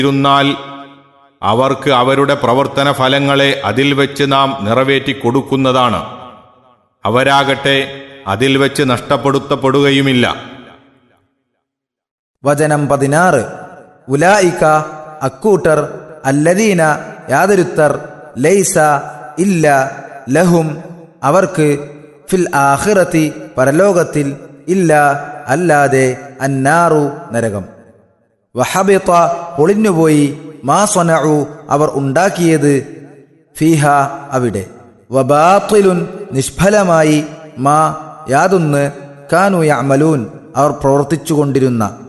ഇരുന്നാൽ അവർക്ക് അവരുടെ പ്രവർത്തന ഫലങ്ങളെ അതിൽ വെച്ച് നാം നിറവേറ്റി കൊടുക്കുന്നതാണ് അവരാകട്ടെ അതിൽ വെച്ച് നഷ്ടപ്പെടുത്തപ്പെടുകയുമില്ല വചനം പതിനാറ് ഉലായിക്ക അക്കൂട്ടർ അല്ലദീന യാതൊരുത്തർ ലൈസ ഇല്ല ലഹും അവർക്ക് ഫിൽ ആഖിറത്തി പരലോകത്തിൽ ഇല്ല അല്ലാതെ അന്നാറു നരകം വഹബിത്ത പൊളിഞ്ഞുപോയി മാ സ്വനഉ അവർ ഉണ്ടാക്കിയത് ഫീഹ അവിടെ വബാത്തിലുൻ നിഷ്ഫലമായി മാ യാതൊന്ന് കാനു യഅമലൂൻ അവർ പ്രവർത്തിച്ചുകൊണ്ടിരുന്ന